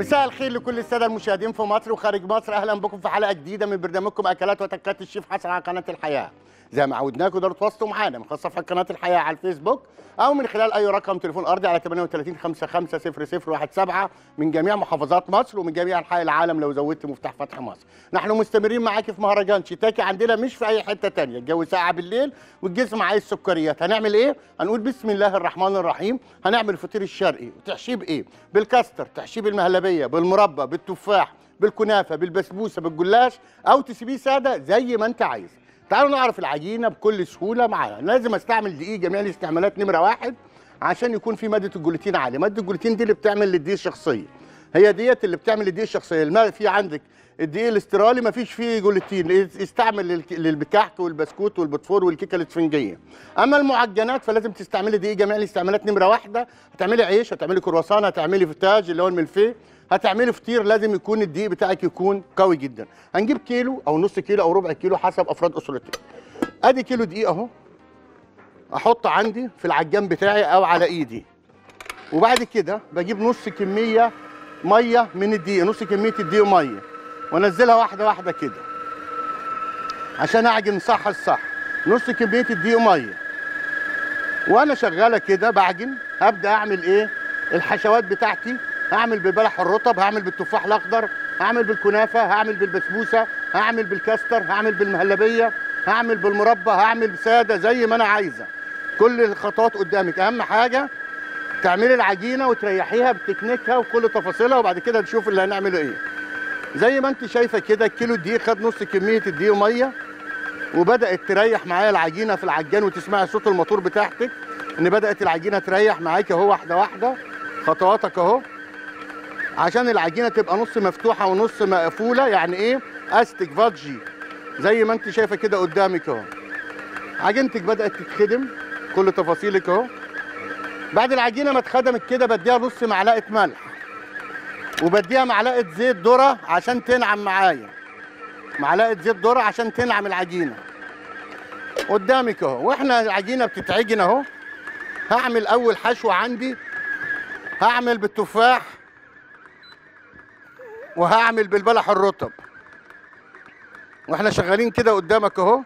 مساء الخير لكل الساده المشاهدين في مصر وخارج مصر اهلا بكم في حلقه جديده من برنامجكم اكلات وتكات الشيف حسن على قناه الحياه زي ما عودناكم تقدروا تتواصلوا معانا من خلال صفحه قناه الحياه على الفيسبوك او من خلال اي رقم تليفون ارضي على 38 55 0017 من جميع محافظات مصر ومن جميع انحاء العالم لو زودت مفتاح فتح مصر نحن مستمرين معاكي في مهرجان شيتاكي عندنا مش في اي حته تانية الجو ساقع بالليل والجسم عايز سكريات هنعمل ايه هنقول بسم الله الرحمن الرحيم هنعمل الفطير الشرقي وتحشيه بايه بالكاستر تحشيه بالمهلبيه بالمربى بالتفاح بالكنافه بالبسبوسه بالجلاش او تسيبيه ساده زي ما انت عايز تعالوا نعرف العجينه بكل سهوله معانا لازم استعمل دقيق جميع الاستعمالات نمره واحد عشان يكون في ماده الجلوتين عاليه ماده الجلوتين دي اللي بتعمل للدقيق الشخصيه هي ديت اللي بتعمل للدقيق الشخصيه الماء في عندك الدقيق الاسترالي ما فيش فيه جلوتين استعمل للك- للكحك والبسكوت والبتفور والكيكه الاسفنجيه اما المعجنات فلازم تستعملي دقيق جميع الاستعمالات نمره واحده هتعملي عيش هتعملي كرواسون هتعملي فتاج اللي هو الملفيه هتعملي فطير لازم يكون الدقيق بتاعك يكون قوي جدا هنجيب كيلو او نص كيلو او ربع كيلو حسب افراد اسرتك ادي كيلو دقيق اهو احطه عندي في العجان بتاعي او على ايدي وبعد كده بجيب نص كميه ميه من الدقيق نص كميه الدقيق ميه وانزلها واحده واحده كده عشان اعجن صح الصح نص كميه الدقيق ميه وانا شغاله كده بعجن هبدا اعمل ايه الحشوات بتاعتي هعمل بالبلح الرطب هعمل بالتفاح الاخضر هعمل بالكنافه هعمل بالبسبوسه هعمل بالكاستر هعمل بالمهلبيه هعمل بالمربى هعمل ساده زي ما انا عايزه كل الخطوات قدامك اهم حاجه تعملي العجينه وتريحيها بتكنيكها وكل تفاصيلها وبعد كده نشوف اللي هنعمله ايه زي ما انت شايفه كده الكيلو الدقيق خد نص كميه الدقيق ميه وبدات تريح معايا العجينه في العجان وتسمعي صوت الموتور بتاعتك ان بدات العجينه تريح معاك اهو واحده واحده خطواتك اهو عشان العجينه تبقى نص مفتوحه ونص مقفوله يعني ايه استك فاجي زي ما انت شايفه كده قدامك اهو عجينتك بدات تتخدم كل تفاصيلك اهو بعد العجينه ما اتخدمت كده بديها نص معلقه ملح وبديها معلقه زيت ذره عشان تنعم معايا معلقه زيت ذره عشان تنعم العجينه قدامك اهو واحنا العجينه بتتعجن اهو هعمل اول حشوه عندي هعمل بالتفاح وهعمل بالبلح الرطب واحنا شغالين كده قدامك اهو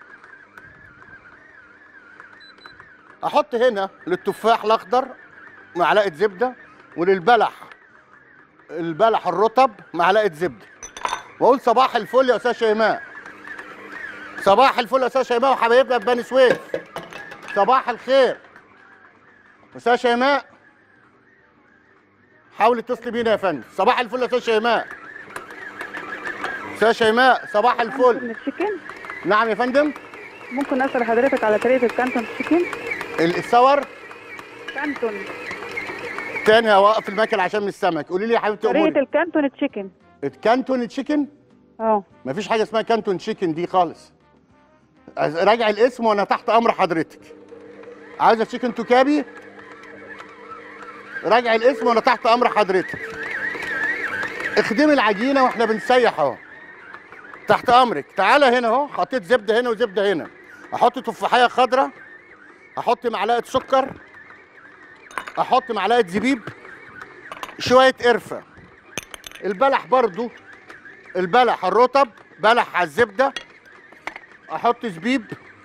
احط هنا للتفاح الاخضر معلقه زبده وللبلح البلح الرطب معلقه زبده واقول صباح الفل يا استاذ شيماء صباح الفل يا استاذ شيماء وحبايبنا في بني سويف صباح الخير استاذ شيماء حاولي اتصلي بينا يا فندم صباح الفل يا استاذ شيماء استاذ شيماء صباح الفل التشيكن نعم يا فندم ممكن اسال حضرتك على طريقه الكانتون تشيكن الصور كانتون تاني هوقف الماكل عشان مش سمك قولي لي يا حبيبتي طريقه اموري الكانتون تشيكن كانتون تشيكن اه مفيش حاجه اسمها كانتون تشيكن دي خالص عايز- راجع الاسم وانا تحت امر حضرتك عايزه تشيكن توكابي راجع الاسم وانا تحت امر حضرتك اخدمي العجينه واحنا بنسيح اهو تحت امرك تعالى هنا اهو حطيت زبده هنا وزبده هنا احط تفاحيه خضراء احط معلقه سكر احط معلقه زبيب شويه قرفه البلح برضو البلح الرطب بلح على الزبده احط زبيب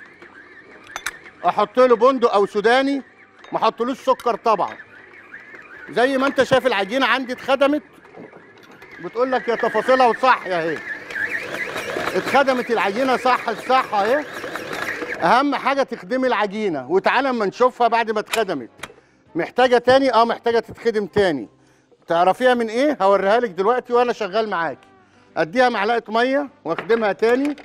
احط له بندق او سوداني ما احطلوش سكر طبعا زي ما انت شايف العجينه عندي اتخدمت بتقول لك يا تفاصيلها وصح يا اهي اتخدمت العجينه صح الصح اهي اهم حاجه تخدمي العجينه وتعالى اما نشوفها بعد ما اتخدمت محتاجه تاني اه محتاجه تتخدم تاني تعرفيها من ايه هوريها لك دلوقتي وانا شغال معاكي اديها معلقه ميه واخدمها تاني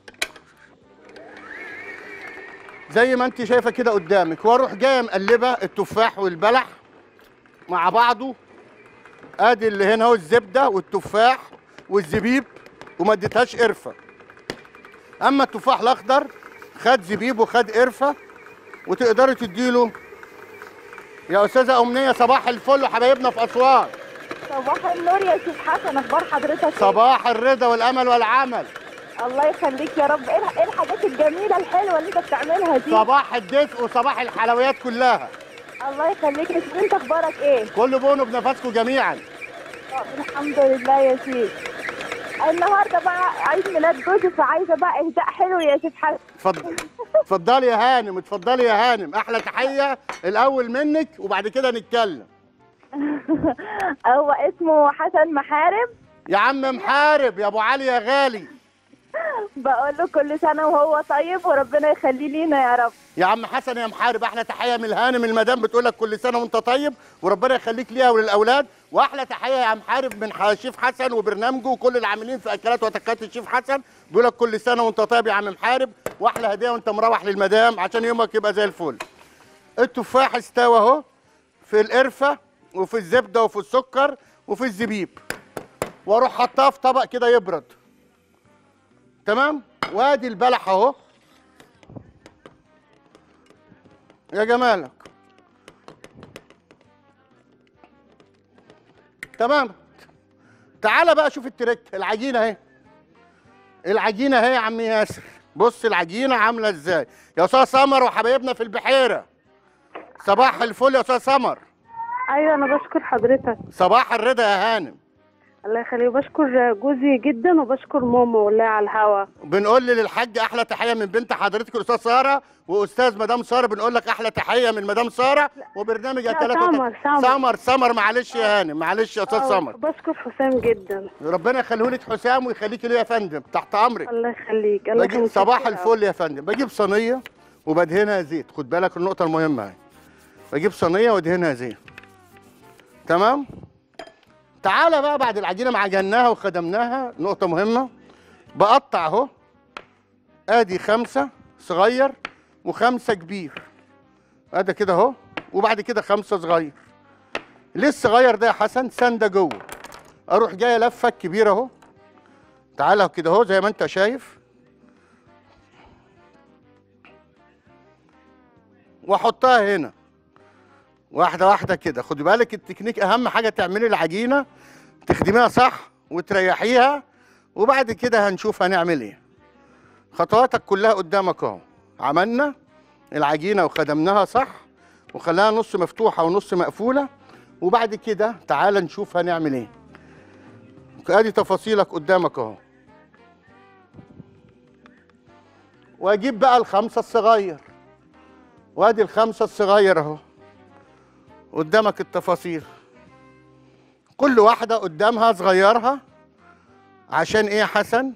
زي ما انت شايفه كده قدامك واروح جايه مقلبه التفاح والبلح مع بعضه ادي اللي هنا اهو الزبده والتفاح والزبيب وما اديتهاش قرفه اما التفاح الاخضر خد زبيب وخد قرفه وتقدري تديله يا استاذه امنيه صباح الفل وحبايبنا في اسوان صباح النور يا شيخ حسن اخبار حضرتك إيه؟ صباح الرضا والامل والعمل الله يخليك يا رب ايه الح- إيه الحاجات الجميله الحلوه اللي انت بتعملها دي صباح الدفء وصباح الحلويات كلها الله يخليك يا شيخ انت اخبارك ايه كل بونو بنفسكم جميعا الحمد لله يا شيخ النهارده بقى عيد ميلاد جوزي فعايزه بقى اهداء حلو يا شيخ حسن اتفضل اتفضلي يا هانم اتفضلي يا هانم احلى تحيه الاول منك وبعد كده نتكلم هو اسمه حسن محارب يا عم محارب يا ابو علي يا غالي بقول له كل سنه وهو طيب وربنا يخليه لينا يا رب يا عم حسن يا محارب احلى تحيه من الهانم المدام بتقول لك كل سنه وانت طيب وربنا يخليك ليها وللاولاد واحلى تحيه يا محارب من ح- شيف حسن وبرنامجه وكل العاملين في اكلات وتكات الشيف حسن بيقول لك كل سنه وانت طيب يا عم محارب واحلى هديه وانت مروح للمدام عشان يومك يبقى زي الفل التفاح استوى اهو في القرفه وفي الزبده وفي السكر وفي الزبيب واروح حطاه في طبق كده يبرد تمام وادي البلح اهو يا جمالك تمام تعالى بقى شوف التريك العجينه اهي العجينه اهي يا عم ياسر بص العجينه عامله ازاي يا استاذ سمر وحبايبنا في البحيره صباح الفل يا استاذ سمر ايوه انا بشكر حضرتك صباح الرضا يا هانم الله يخليه بشكر جوزي جدا وبشكر ماما والله على الهوا بنقول للحاج احلى تحيه من بنت حضرتك الاستاذ ساره واستاذ مدام ساره بنقول لك احلى تحيه من مدام ساره وبرنامج لا، اكلات سمر، وتك- سمر. سمر سمر معلش يا هانم معلش يا استاذ آه، سمر بشكر حسام جدا ربنا يخليه لك حسام ويخليك ليه يا فندم تحت امرك الله يخليك الله بجيب يخليك صباح الفل يا فندم بجيب صينيه وبدهنها زيت خد بالك النقطه المهمه اهي بجيب صينيه وادهنها زيت تمام تعالى بقى بعد العجينه ما عجناها وخدمناها نقطه مهمه بقطع اهو ادي خمسه صغير وخمسه كبير ادي كده اهو وبعد كده خمسه صغير ليه الصغير ده يا حسن سنده جوه اروح جايه لفه كبيره اهو تعالى كده اهو زي ما انت شايف واحطها هنا واحده واحده كده خدي بالك التكنيك اهم حاجه تعملي العجينه تخدميها صح وتريحيها وبعد كده هنشوف هنعمل ايه خطواتك كلها قدامك اهو عملنا العجينه وخدمناها صح وخلاها نص مفتوحه ونص مقفوله وبعد كده تعال نشوف هنعمل ايه ادي تفاصيلك قدامك اهو واجيب بقى الخمسه الصغير وادي الخمسه الصغير اهو قدامك التفاصيل كل واحده قدامها صغيرها عشان ايه يا حسن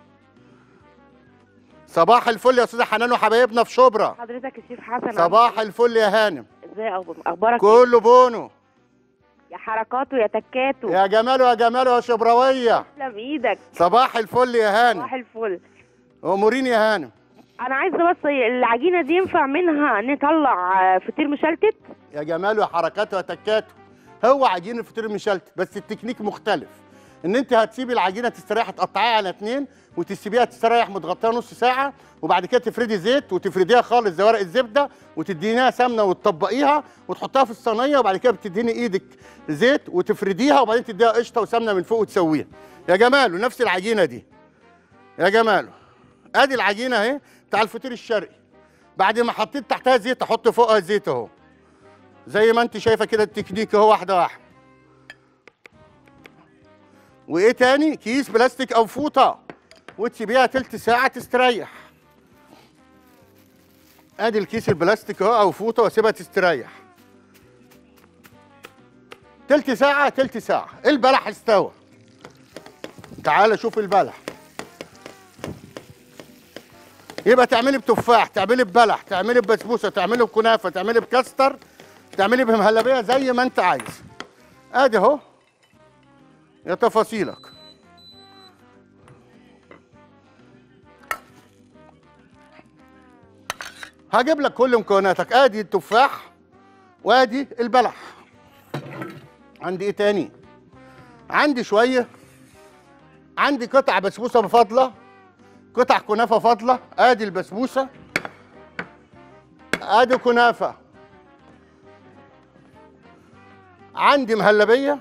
صباح الفل يا استاذه حنان وحبايبنا في شبرا حضرتك الشيف حسن صباح الفل يا هانم ازاي أخب- اخبارك كله بونو يا حركاته يا تكاته يا جماله يا جماله يا شبراويه تسلم ايدك صباح الفل يا صباح هانم الفل امورين يا هانم انا عايزه بس العجينه دي ينفع منها نطلع آه، فطير مشلتت يا جماله يا حركاته يا تكاته هو عجين الفطير المشلتت بس التكنيك مختلف ان انت هتسيبي العجينه تستريح تقطعيها على اتنين وتسيبيها تستريح متغطيه نص ساعه وبعد كده تفردي زيت وتفرديها خالص زي ورق الزبده وتدينيها سمنه وتطبقيها وتحطها في الصينيه وبعد كده بتدهني ايدك زيت وتفرديها وبعدين تديها قشطه وسمنه من فوق وتسويها يا جماله نفس العجينه دي يا جماله ادي العجينه اهي بتاع الفطير الشرقي بعد ما حطيت تحتها زيت احط فوقها زيت اهو زي ما انت شايفه كده التكنيك اهو واحده واحده وايه تاني كيس بلاستيك او فوطه وتسيبيها تلت ساعه تستريح ادي الكيس البلاستيك اهو او فوطه واسيبها تستريح تلت ساعه تلت ساعه البلح استوى تعال شوف البلح يبقى تعملي بتفاح تعملي ببلح تعملي ببسبوسه تعملي بكنافه تعملي بكاستر تعملي بمهلبيه زي ما انت عايز ادي اهو يا تفاصيلك هجيب لك كل مكوناتك ادي التفاح وادي البلح عندي ايه تاني عندي شويه عندي قطع بسبوسه بفضله قطع كنافه فاضله ادي البسبوسه ادي كنافه عندي مهلبيه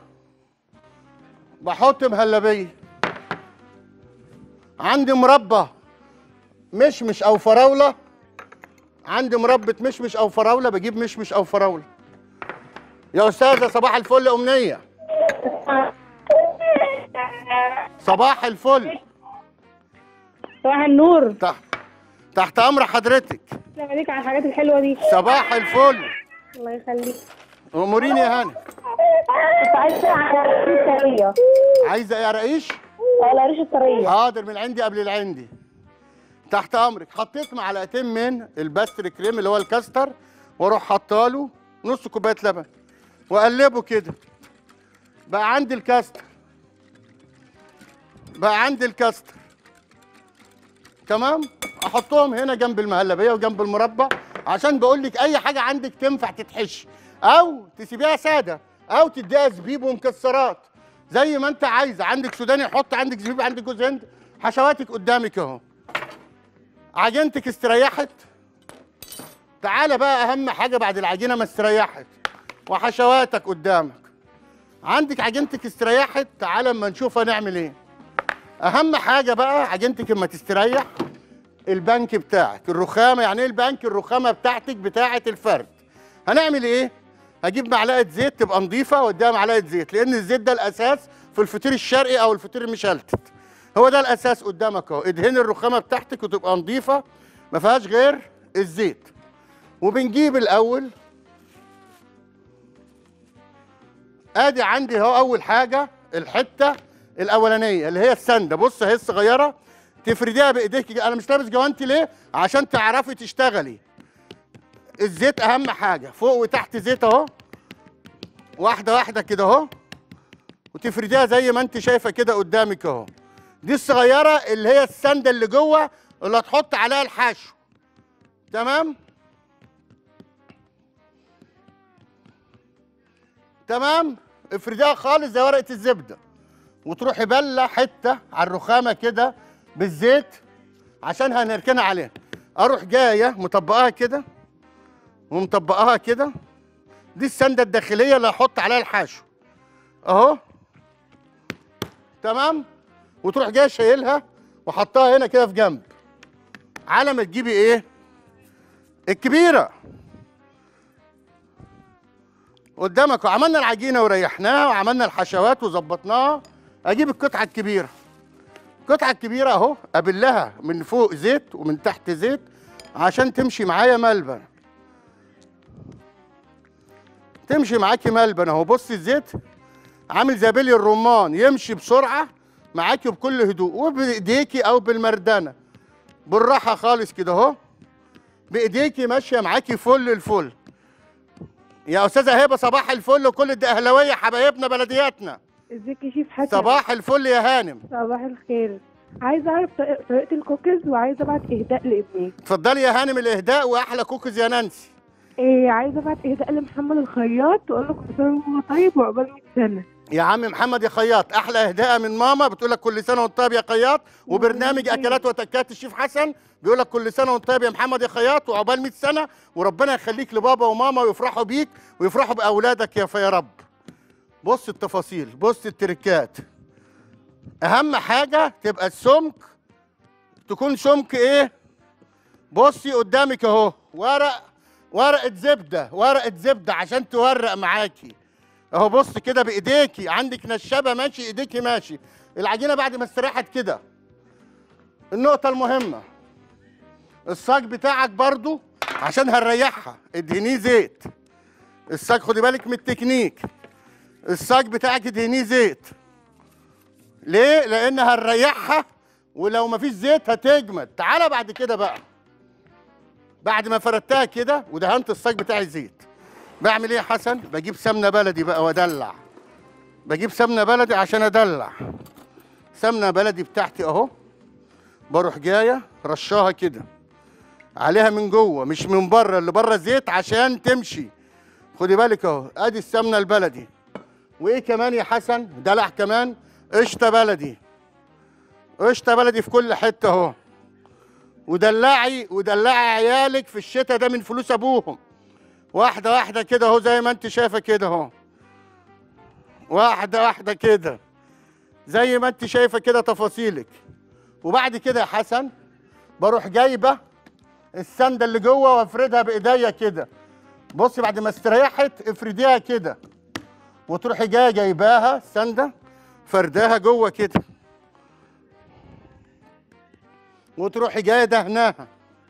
بحط مهلبيه عندي مربى مشمش او فراوله عندي مربى مشمش او فراوله بجيب مشمش او فراوله يا استاذه صباح الفل امنيه صباح الفل صباح النور تحت تحت امر حضرتك السلام عليكم على الحاجات الحلوه دي صباح الفل الله يخليك اموريني يا هاني كنت عايزه على الريش الطريه عايزه ايه يا رئيش على الريش الطريه حاضر من عندي قبل العندي تحت امرك حطيت معلقتين من الباستر كريم اللي هو الكاستر واروح حاطاله نص كوبايه لبن واقلبه كده بقى عندي الكاستر بقى عندي الكاستر تمام احطهم هنا جنب المهلبيه وجنب المربى عشان بقول لك اي حاجه عندك تنفع تتحشي او تسيبيها ساده او تديها زبيب ومكسرات زي ما انت عايزه عندك سوداني حط عندك زبيب عندك جوز هند حشواتك قدامك اهو عجينتك استريحت تعالى بقى اهم حاجه بعد العجينه ما استريحت وحشواتك قدامك عندك عجينتك استريحت تعالى اما نشوف هنعمل ايه اهم حاجه بقى عجينتك اما تستريح البنك بتاعك الرخامه يعني ايه البنك الرخامه بتاعتك بتاعه الفرد هنعمل ايه هجيب معلقه زيت تبقى نظيفه واديها معلقه زيت لان الزيت ده الاساس في الفطير الشرقي او الفطير المشلتت هو ده الاساس قدامك اهو ادهن الرخامه بتاعتك وتبقى نظيفه ما فيهاش غير الزيت وبنجيب الاول ادي عندي اهو اول حاجه الحته الاولانيه اللي هي السنده بص اهي الصغيره تفرديها بايديك انا مش لابس جوانتي ليه عشان تعرفي تشتغلي الزيت اهم حاجه فوق وتحت زيت اهو واحده واحده كده اهو وتفرديها زي ما انت شايفه كده قدامك اهو دي الصغيره اللي هي السنده اللي جوه اللي هتحط عليها الحشو تمام تمام افرديها خالص زي ورقه الزبده وتروحي بله حته على الرخامه كده بالزيت عشان هنركنها عليها اروح جايه مطبقاها كده ومطبقاها كده دي السنده الداخليه اللي هحط عليها الحشو اهو تمام وتروح جايه شايلها وحطها هنا كده في جنب على ما تجيبي ايه الكبيره قدامك وعملنا العجينه وريحناها وعملنا الحشوات وظبطناها اجيب القطعه الكبيره القطعه الكبيره اهو ابلها من فوق زيت ومن تحت زيت عشان تمشي معايا ملبن تمشي معاكي ملبن اهو بصي الزيت عامل زي بلي الرمان يمشي بسرعه معاكي بكل هدوء وبايديكي او بالمردانه بالراحه خالص كده اهو بايديكي ماشيه معاكي فل الفل يا استاذه هبه صباح الفل وكل الدقهلاويه حبايبنا بلدياتنا ازيك يا شيف حسن صباح الفل يا هانم صباح الخير عايزه اعرف طريقه طريقة الكوكيز وعايزه ابعت اهداء لابني اتفضلي يا هانم الاهداء واحلى كوكيز يا نانسي ايه عايزه ابعت اهداء لمحمد الخياط واقول له كل سنه وهو طيب وعقبال 100 سنه يا عم محمد يا خياط احلى اهداء من ماما بتقول لك كل سنه وانت طيب يا خياط وبرنامج اكلات وتكات الشيف حسن بيقول لك كل سنه وانت طيب يا محمد يا خياط وعقبال 100 سنه وربنا يخليك لبابا وماما ويفرحوا بيك ويفرحوا باولادك يا فيا رب بص التفاصيل بص التركات اهم حاجه تبقى السمك تكون سمك ايه بصي قدامك اهو ورق ورقه زبده ورقه زبده عشان تورق معاكي اهو بص كده بايديكي عندك نشابه ماشي ايديكي ماشي العجينه بعد ما استريحت كده النقطه المهمه الصاج بتاعك برضو عشان هنريحها ادهنيه زيت الصاج خدي بالك من التكنيك الصاج بتاعك ادهنيه زيت ليه لان هنريحها ولو مفيش زيت هتجمد تعالى بعد كده بقى بعد ما فردتها كده ودهنت الصاج بتاعي زيت بعمل ايه يا حسن بجيب سمنه بلدي بقى وادلع بجيب سمنه بلدي عشان ادلع سمنه بلدي بتاعتي اهو بروح جايه رشاها كده عليها من جوه مش من بره اللي بره زيت عشان تمشي خدي بالك اهو ادي السمنه البلدي وايه كمان يا حسن دلع كمان قشطه بلدي قشطه بلدي في كل حته اهو ودلعي ودلعي عيالك في الشتاء ده من فلوس ابوهم واحده واحده كده اهو زي ما انت شايفه كده اهو واحده واحده كده زي ما انت شايفه كده تفاصيلك وبعد كده يا حسن بروح جايبه السنده اللي جوه وافردها بايديا كده بصي بعد ما استريحت افرديها كده وتروحي جايه جايباها السنده فرداها جوه كده وتروحي جايه دهناها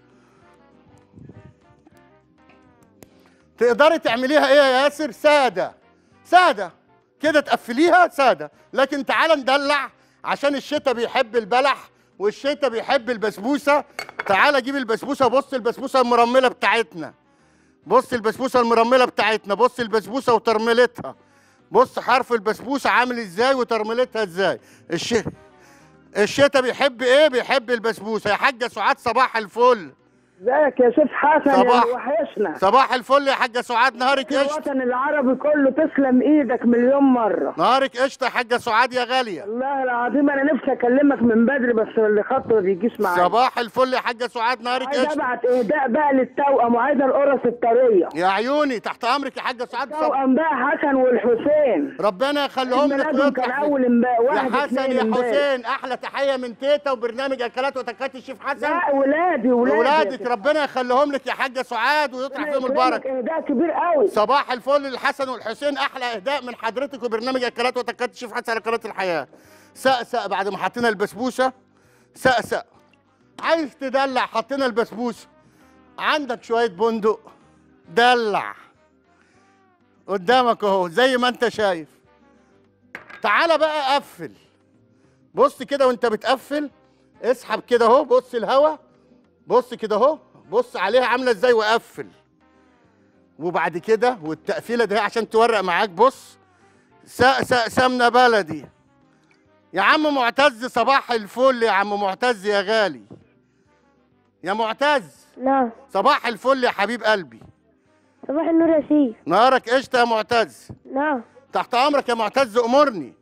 تقدري تعمليها ايه يا ياسر ساده ساده كده تقفليها ساده لكن تعالى ندلع عشان الشتاء بيحب البلح والشتاء بيحب البسبوسه تعالى جيب البسبوسه بص البسبوسه المرمله بتاعتنا بص البسبوسه المرمله بتاعتنا بص البسبوسه وترميلتها بص حرف البسبوسه عامل ازاي وترميلتها ازاي الش... الشتاء بيحب ايه بيحب البسبوسه يا حاجه سعاد صباح الفل ازيك يا شيخ حسن صباح. يا وحشنا صباح الفل يا حاجه سعاد نهارك قشطه الوطن العربي كله تسلم ايدك مليون مره نهارك قشطه يا حاجه سعاد يا غاليه والله العظيم انا نفسي اكلمك من بدري بس اللي خطه ما بيجيش معايا صباح الفل يا حاجه سعاد نهارك عايز قشطه ابعت اهداء بقى للتوأم وعايزه القرص الطريه يا عيوني تحت امرك يا حاجه سعاد صب... توأم بقى حسن والحسين ربنا يخليهم لك ميلادهم كان ويفرح بك. اول امبارح يا واحد حسن اتنين يا امبارح. حسين احلى تحيه من تيتا وبرنامج اكلات وتكات الشيف حسن لا ولادي ولادي واولادك ربنا يخليهم لك يا حاجه سعاد ويطرح فيهم البركه اهداء كبير قوي صباح الفل للحسن والحسين احلى اهداء من حضرتك وبرنامج اكلات وتكات الشيف حسن على قناه الحياه سقسق بعد ما حطينا البسبوسه سقسق عايز تدلع حطينا البسبوسه عندك شويه بندق دلع قدامك اهو زي ما انت شايف تعالى بقى قفل بص كده وانت بتقفل اسحب كده اهو بص الهوا بص كده اهو بص عليها عامله ازاي وقفل وبعد كده والتقفيله دي عشان تورق معاك بص سقسق سمنه بلدي يا عم معتز صباح الفل يا عم معتز يا غالي يا معتز نعم صباح الفل يا حبيب قلبي صباح النور يا سيف نهارك قشطه يا معتز نعم تحت امرك يا معتز امرني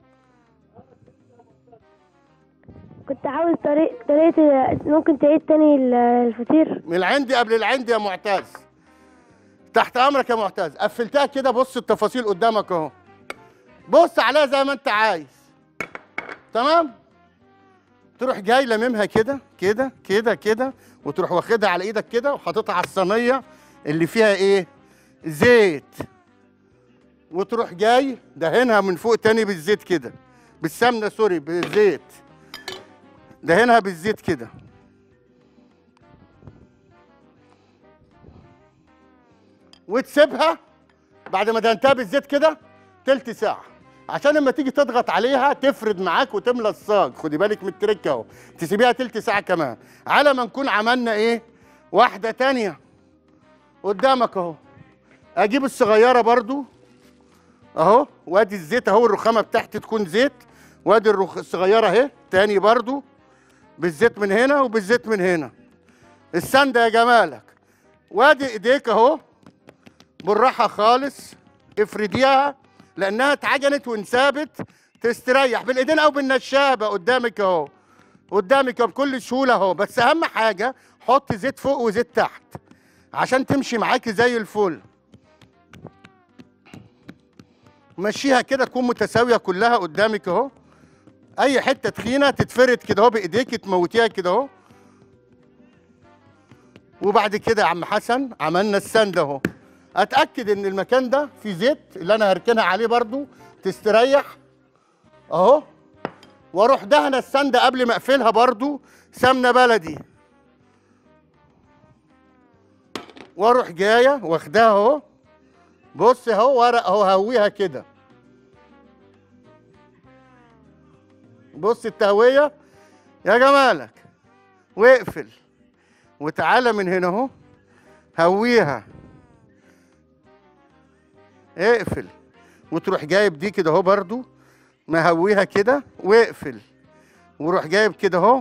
كنت عاوز طريق طريقة ممكن تعيد تاني ال- الفطير من العندي قبل العندي يا معتز تحت امرك يا معتز قفلتها كده بص التفاصيل قدامك اهو بص عليها زي ما انت عايز تمام تروح جاي لممها كده كده كده كده وتروح واخدها على ايدك كده وحاططها على الصينيه اللي فيها ايه زيت وتروح جاي دهنها من فوق تاني بالزيت كده بالسمنه سوري بالزيت دهنها بالزيت كده وتسيبها بعد ما دهنتها بالزيت كده تلت ساعة عشان لما تيجي تضغط عليها تفرد معاك وتملى الصاج خدي بالك من التركة اهو تسيبيها تلت ساعة كمان على ما نكون عملنا ايه واحدة تانية قدامك اهو اجيب الصغيرة برضو اهو وادي الزيت اهو الرخامة بتاعتي تكون زيت وادي الرخ... الصغيرة اهي تاني برضو بالزيت من هنا وبالزيت من هنا السندة يا جمالك وادي ايديك اهو بالراحه خالص افرديها لانها اتعجنت وانسابت تستريح بالايدين او بالنشابه قدامك اهو قدامك أهو بكل سهوله اهو بس اهم حاجه حط زيت فوق وزيت تحت عشان تمشي معاكي زي الفل مشيها كده تكون متساويه كلها قدامك اهو اي حته تخينه تتفرد كده اهو بايديك تموتيها كده اهو وبعد كده يا عم حسن عملنا السند اهو اتاكد ان المكان ده فيه زيت اللي انا هركنها عليه برضو تستريح اهو واروح دهنه السند قبل ما اقفلها برضو سمنه بلدي واروح جايه واخداها اهو بص اهو ورق اهو هويها كده بص التهويه يا جمالك واقفل وتعالى من هنا اهو هويها اقفل وتروح جايب دي كده اهو برضو مهويها كده واقفل وروح جايب كده اهو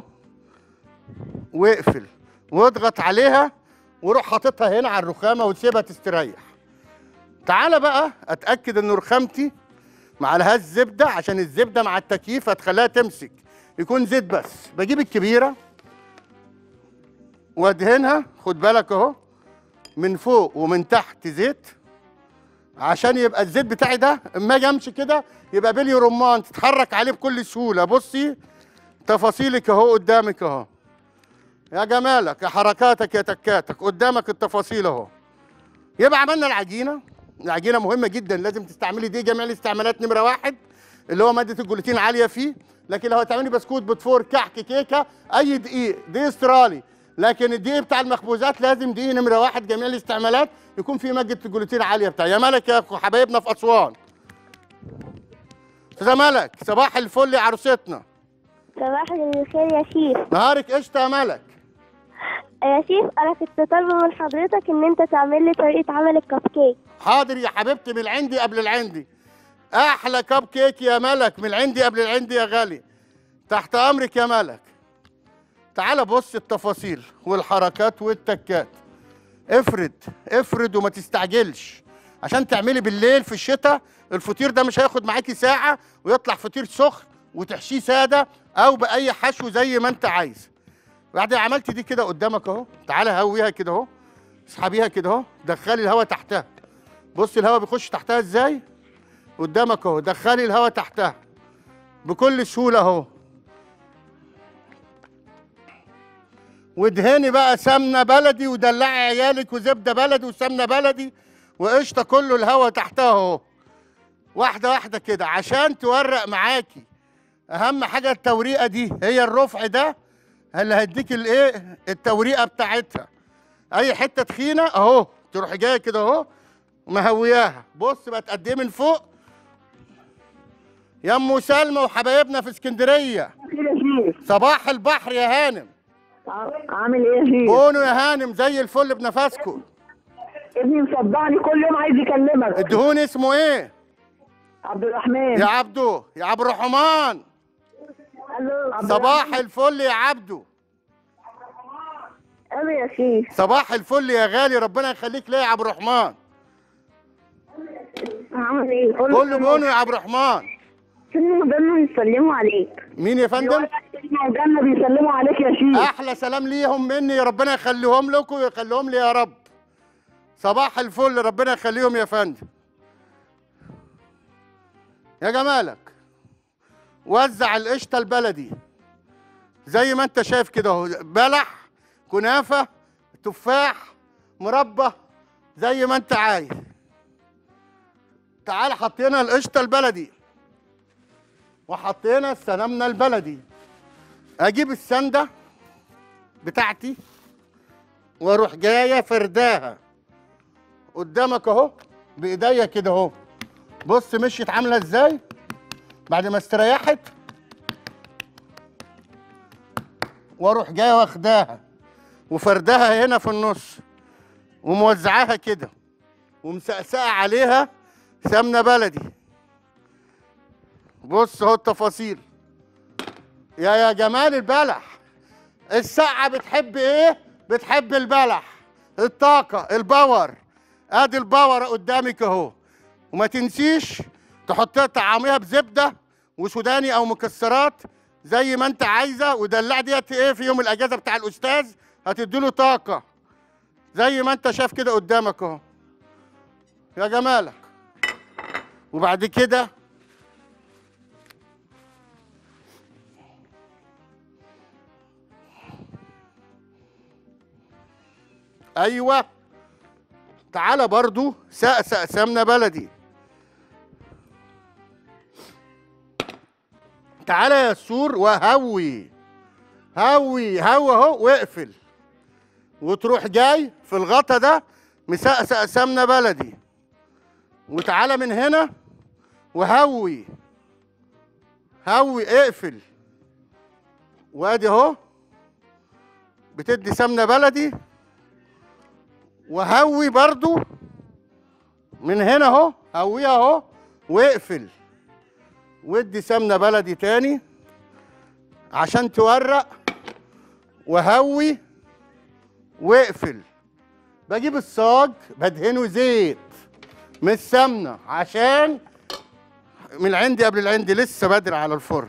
واقفل واضغط عليها وروح حاططها هنا على الرخامه وتسيبها تستريح تعالى بقى اتاكد ان رخامتي مع لهاش زبده عشان الزبده مع التكييف هتخليها تمسك يكون زيت بس بجيب الكبيره وادهنها خد بالك اهو من فوق ومن تحت زيت عشان يبقى الزيت بتاعي ده اما اجي امشي كده يبقى بلي رمان تتحرك عليه بكل سهوله بصي تفاصيلك اهو قدامك اهو يا جمالك يا حركاتك يا تكاتك قدامك التفاصيل اهو يبقى عملنا العجينه العجينه مهمه جدا لازم تستعملي دي جميع الاستعمالات نمره واحد اللي هو ماده الجلوتين عاليه فيه لكن لو هتعملي بسكوت بتفور كحك كيكه اي دقيق دقيق استرالي لكن الدقيق بتاع المخبوزات لازم دقيق نمره واحد جميع الاستعمالات يكون فيه ماده الجلوتين عاليه بتاع يا ملك يا أخو حبايبنا في اسوان استاذه ملك صباح الفل يا عروستنا صباح الخير يا شيف نهارك قشطه يا ملك يا شيف انا كنت طالبه من حضرتك ان انت تعمل لي طريقه عمل الكب كيك حاضر يا حبيبتي من العندي قبل العندي احلى كب كيك يا ملك من العندي قبل العندي يا غالي تحت امرك يا ملك تعال بص التفاصيل والحركات والتكات افرد افرد وما تستعجلش عشان تعملي بالليل في الشتاء الفطير ده مش هياخد معاكي ساعة ويطلع فطير سخن وتحشيه سادة أو بأي حشو زي ما أنت عايز بعد ما عملتي دي كده قدامك أهو تعالى هويها كده أهو اسحبيها كده أهو دخلي الهواء تحتها بصي الهواء بيخش تحتها إزاي قدامك أهو دخلي الهواء تحتها بكل سهولة أهو وادهني بقى سمنه بلدي ودلعي عيالك وزبده بلدي وسمنه بلدي وقشطه كله الهوا تحتها اهو واحده واحده كده عشان تورق معاكي اهم حاجه التوريقه دي هي الرفع ده اللي هيديك الايه التوريقه بتاعتها اي حته تخينه اهو تروح جايه كده اهو ومهوياها بص بقى تقدمي من فوق يا ام سلمى وحبايبنا في اسكندريه خير يا شيف صباح البحر يا هانم ع- عامل ايه يا شيف كونوا يا هانم زي الفل بنفسكم ابني مصدعني كل يوم عايز يكلمك الدهون اسمه ايه عبد الرحمن يا عبدو يا عبد الرحمن الو عبد صباح الفل يا عبدو الرحمن يا شيف صباح الفل يا غالي ربنا يخليك ليا يا عبد الرحمن عامل ايه كله بيقولوا يا عبد الرحمن سلمى وجنة بيسلموا عليك مين يا فندم سلمى وجنة بيسلموا عليك يا شيف احلى سلام ليهم مني ربنا يخليهم لكم ويخليهم لي يا رب صباح الفل ربنا يخليهم يا فندم يا جمالك وزع القشطه البلدي زي ما انت شايف كده اهو بلح كنافه تفاح مربى زي ما انت عايز تعال حطينا القشطه البلدي وحطينا السمنه البلدي اجيب السنده بتاعتي واروح جايه فرداها قدامك اهو بايديا كده اهو بص مشيت عامله ازاي بعد ما استريحت واروح جايه واخداها وفرداها هنا في النص وموزعاها كده ومسقسقه عليها سمنه بلدي بص اهو التفاصيل يا يا جمال البلح السقعة بتحب ايه؟ بتحب البلح الطاقة الباور ادي الباور قدامك اهو وما تنسيش تحطيها طعميها بزبدة وسوداني او مكسرات زي ما انت عايزة ودلع ديت ايه في يوم الاجازة بتاع الاستاذ هتديله طاقة زي ما انت شايف كده قدامك اهو يا جمالك وبعد كده ايوه تعالى برضو سقسق سمنه بلدي تعالى يا سور وهوي هوي هوي اهو واقفل وتروح جاي في الغطا ده مسقسق سمنه بلدي وتعالى من هنا وهوي هوي اقفل وادي اهو بتدي سمنه بلدي وهوي برضو من هنا اهو هويها اهو واقفل وادي سمنه بلدي تاني عشان تورق وهوي واقفل بجيب الصاج بدهنه زيت مش سمنه عشان من العندي قبل العندي لسه بدري على الفرن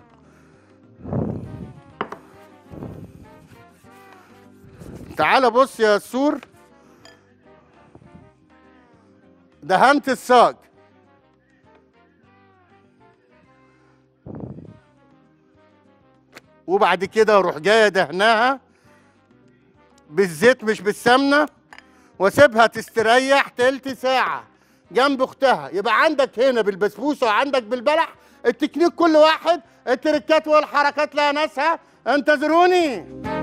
تعال بص يا سور دهنت الصاج وبعد كده اروح جايه دهناها بالزيت مش بالسمنه واسيبها تستريح تلت ساعه جنب اختها يبقى عندك هنا بالبسبوسه وعندك بالبلح التكنيك كل واحد التركات والحركات لها ناسها انتظروني